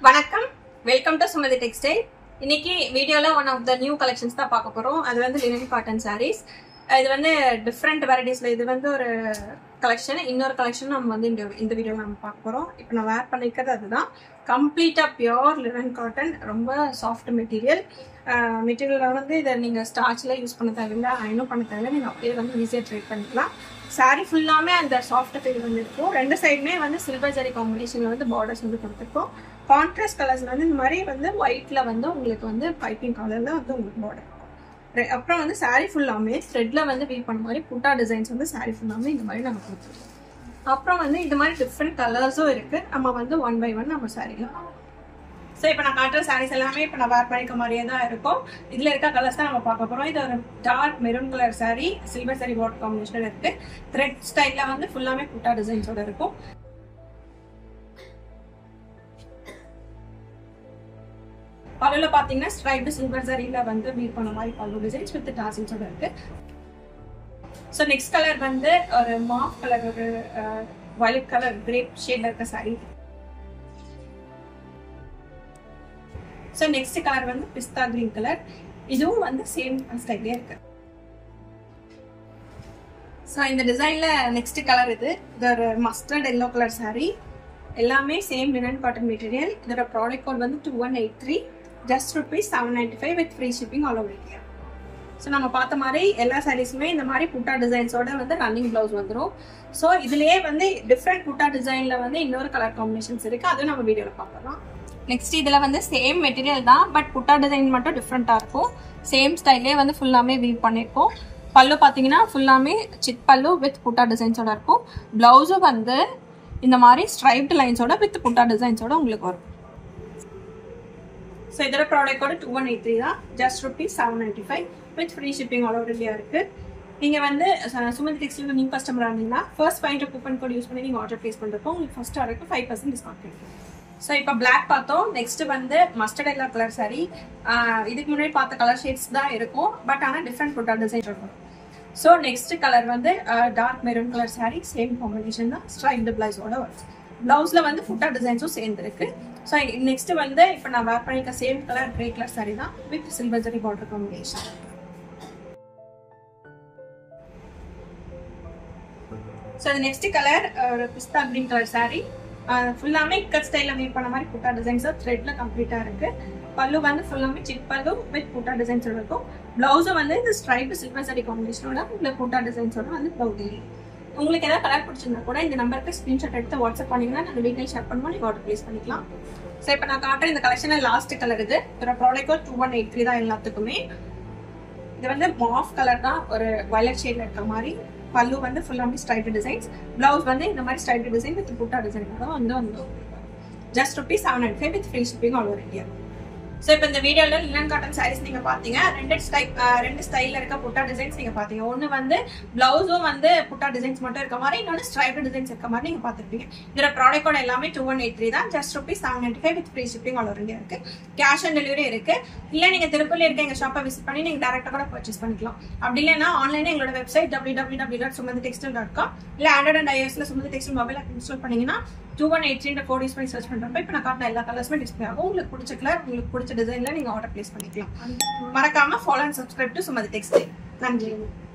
வணக்கம் welcome to Sumathi textile இன்னைக்கு வீடியோல one of the new collections தான் பார்க்க போறோம் அது வந்து லினன் காட்டன் சாரீஸ் இது வந்து டிஃப்ரெண்ட் வெரைட்டிஸ்ல இது வந்து ஒரு கலெக்ஷன் இன்னொரு கலெக்ஷன் நம்ம வந்து இந்த இந்த வீடியோல நம்ம பார்க்க போறோம் இப்போ நான் வேர் பண்ணிக்கிறது அதுதான் கம்ப்ளீட்டா பியோர் லினன் காட்டன் ரொம்ப சாஃப்ட் மெட்டீரியல் மெட்டீரியல் வந்து இதை நீங்கள் ஸ்டார்ச்சில் யூஸ் பண்ண தேவையில்லை அயனும் பண்ண தேவையில்லை நீங்கள் அப்படியே வந்து ஈஸியாக ட்ரேட் பண்ணிக்கலாம் சாரீ ஃபுல்லாமே அந்த சாஃப்ட் ஃபீல் வந்து இருக்கும் ரெண்டு சைடுமே வந்து சில்வர் ஜரி காம்பினேஷனில் வந்து பார்டர்ஸ் வந்து கொடுத்துருக்கோம் கான்ட்ராஸ்ட் கலர்ஸ் வந்து இந்த மாதிரி வந்து ஒயிட்ல வந்து உங்களுக்கு வந்து பைப்பிங் கலர்ல வந்து உங்களுக்கு பார்டர் இருக்கும் அப்புறம் வந்து சாரீ ஃபுல்லாமே த்ரெட்ல வந்து வீவ் பண்ண மாதிரி புட்டா டிசைன்ஸ் வந்து சாரீ ஃபுல்லாமே இந்த மாதிரி நம்ம கொடுத்துருக்கோம் அப்புறம் வந்து இந்த மாதிரி டிஃப்ரெண்ட் கலர்ஸும் இருக்கு நம்ம வந்து ஒன் பை ஒன் நம்ம சாரீல ஸோ இப்போ நான் காட்டுற சாரீஸ் எல்லாமே இப்போ நான் வேர் பண்ணிக்க மாதிரியே தான் இருக்கும் இதில் இருக்க கலர்ஸ் தான் நம்ம பார்க்க போகிறோம் இது ஒரு dark maroon colour sari silver sari water combination இருக்கு த்ரெட் ஸ்டைலில் வந்து ஃபுல்லாமே புட்டா டிசைன்ஸோட இருக்கும் பல்லுல பாத்தீங்கன்னா ஸ்ட்ரைப்டு சில்வர் சரியில வந்து வீட் பண்ண மாதிரி பல்லு டிசைன்ஸ் வித் டாசில்ஸோட இருக்கு ஸோ நெக்ஸ்ட் கலர் வந்து ஒரு மாஃப் கலர் ஒரு வயலட் கலர் கிரேப் ஷேட்ல இருக்க சாரி ஸோ நெக்ஸ்ட் கலர் வந்து பிஸ்தா கிரீன் கலர் இதுவும் வந்து சேம் ஸ்டைலே இருக்கு ஸோ இந்த டிசைன்ல நெக்ஸ்ட் கலர் இது இது ஒரு மஸ்டர்ட் எல்லோ கலர் சாரி எல்லாமே சேம் லினன் காட்டன் மெட்டீரியல் இதோட ப்ராடக்ட் கோட் வந்து two one eight three just rupees seven ninety five with free shipping all over India so நம்ம பார்த்த மாதிரி எல்லா சாரீஸுமே இந்த மாதிரி புட்டா டிசைன்ஸோட வந்து ரன்னிங் ப்ளவுஸ் வந்துடும் ஸோ இதுலயே வந்து டிஃப்ரெண்ட் புட்டா டிசைன்ல வந்து இன்னொரு கலர் காம்பினேஷன்ஸ் இருக்கு அதுவும் நம்ம வீடியோவில் பார்க்கலாம் நெக்ஸ்ட் இதில் வந்து சேம் மெட்டீரியல் தான் பட் புட்டா டிசைன் மட்டும் டிஃப்ரெண்ட்டாக இருக்கும் சேம் ஸ்டைல்லே வந்து ஃபுல்லாமே வீவ் பண்ணியிருக்கோம் பல்லு பார்த்தீங்கன்னா ஃபுல்லாமே சிட் பல்லு வித் புட்டா டிசைன்ஸோட இருக்கும் ப்ளவுஸும் வந்து இந்த மாதிரி ஸ்ட்ரைப்டு லைன்ஸோட வித் புட்டா டிசைன்ஸோட உங்களுக்கு வரும் ஸோ இதோட ப்ராடக்டோட டூ ஒன் எயிட் த்ரீ தான் just rupees seven ninety five with free shipping all over India இருக்கு நீங்கள் வந்து சுமதி டெக்ஸ்டைல் நியூ கஸ்டமர் இருந்தீங்கன்னா first point coupon code use பண்ணி நீங்கள் ஆர்டர் ப்ளேஸ் பண்ணுறப்போ உங்களுக்கு ஃபர்ஸ்ட் ஆர்டருக்கு ஃபைவ் பர்சன்ட் டிஸ்கவுண்ட் கிடைக்கும் ஸோ இப்போ பிளாக் பார்த்தோம் நெக்ஸ்ட் வந்து மஸ்டர்ட் எல்லா கலர் சாரி இதுக்கு முன்னாடி பார்த்த கலர் ஷேட்ஸ் தான் இருக்கும் பட் ஆனால் டிஃப்ரெண்ட் புட்டா டிசைன் இருக்கும் ஸோ நெக்ஸ்ட் கலர் வந்து dark maroon colour sari same combination தான் ஸ்ட்ரைப்டு பிளவுஸோட வரும் பிளவுஸ்ல வந்து ஃபுட்டா டிசைன்ஸும் சேர்ந்துருக்கு ஸோ நெக்ஸ்ட் வந்து இப்போ நான் வேர் பண்ணிருக்க same colour grey colour sari தான் with silver zari border combination so அது நெக்ஸ்ட் கலர் ஒரு பிஸ்தா கிரீன் கலர் சாரி ஃபுல்லாமே கட் ஸ்டைலில் வீவ் பண்ண மாதிரி புட்டா டிசைன்ஸ் த்ரெட்ல கம்ப்ளீட்டாக இருக்கு பல்லு வந்து ஃபுல்லாமே சிட் பல்லு வித் புட்டா டிசைன்ஸோட இருக்கும் பிளவுஸும் வந்து இந்த ஸ்ட்ரைப் சில்வர் சாரி காம்பினேஷனோட உங்களுக்கு புட்டா டிசைன்ஸோட வந்து ப்ளவுஸ் உங்களுக்கு ஏதாவது கலர் பிடிச்சிருந்தா கூட இந்த நம்பருக்கு ஸ்க்ரீன்ஷாட் எடுத்து வாட்ஸ்அப் பண்ணீங்கன்னா நாங்கள் டீடைல் ஷேர் பண்ணுவோம் நீங்கள் ஆர்டர் ப்ளேஸ் பண்ணிக்கலாம் ஸோ இப்போ நான் காட்டுற இந்த கலெக்ஷனில் லாஸ்ட் கலர் இது இதோட product two one eight three தான் எல்லாத்துக்குமே இது வந்து மாஃப் கலர் தான் ஒரு வயலட் ஷேட்ல இருக்க மாதிரி பல்லு வந்து ஃபுல்லாமே ஸ்ட்ரைட் டிசைன்ஸ் பிளவுஸ் வந்து இந்த மாதிரி straight design with butta design தான் வந்து வந்து just rupees seven hundred five with free shipping all over India so இப்போ இந்த வீடியோவில் லினன் காட்டன் சாரீஸ் நீங்கள் பார்த்தீங்க ரெண்டு ஸ்டைல் ரெண்டு ஸ்டைலில் இருக்க புட்டா டிசைன்ஸ் நீங்கள் பார்த்தீங்க ஒன்று வந்து பிளவுஸும் வந்து புட்டா டிசைன்ஸ் மட்டும் இருக்க மாதிரி இன்னொன்று ஸ்ட்ரைப் டிசைன்ஸ் இருக்க மாதிரி நீங்கள் பார்த்துருப்பீங்க இதோட ப்ராடக்டோட எல்லாமே டூ ஒன் எயிட் த்ரீ தான் just rupees seven ninety five with free shipping all over India இருக்கு கேஷ் ஆன் டெலிவரி இருக்கு இல்லை நீங்கள் திருப்பூர்ல இருக்க எங்கள் ஷாப்பை விசிட் பண்ணி நீங்கள் டேரெக்டாக கூட பர்ச்சேஸ் பண்ணிக்கலாம் அப்படி இல்லைன்னா ஆன்லைனில் எங்களோட website W W W dot Sumathi textile dot com இல்லை ஆண்ட்ராய்ட் அண்ட் ஐஎஸ்ல Sumathi textile mobile app install பண்ணீங்கன்னா two one eight three code use பண்ணி சர்ச் பண்ணுறப்ப இப்போ நான் காட்டின எல்லா கலர்ஸுமே டிஸ்பிளே ஆகும் உங்களுக்கு பிடிச்ச கலர் உங்களுக்கு பிடிச்ச டிசைனில் நீங்கள் ஆர்டர் ப்ளேஸ் பண்ணிக்கலாம் மறக்காம follow and subscribe to Sumathi textile நன்றி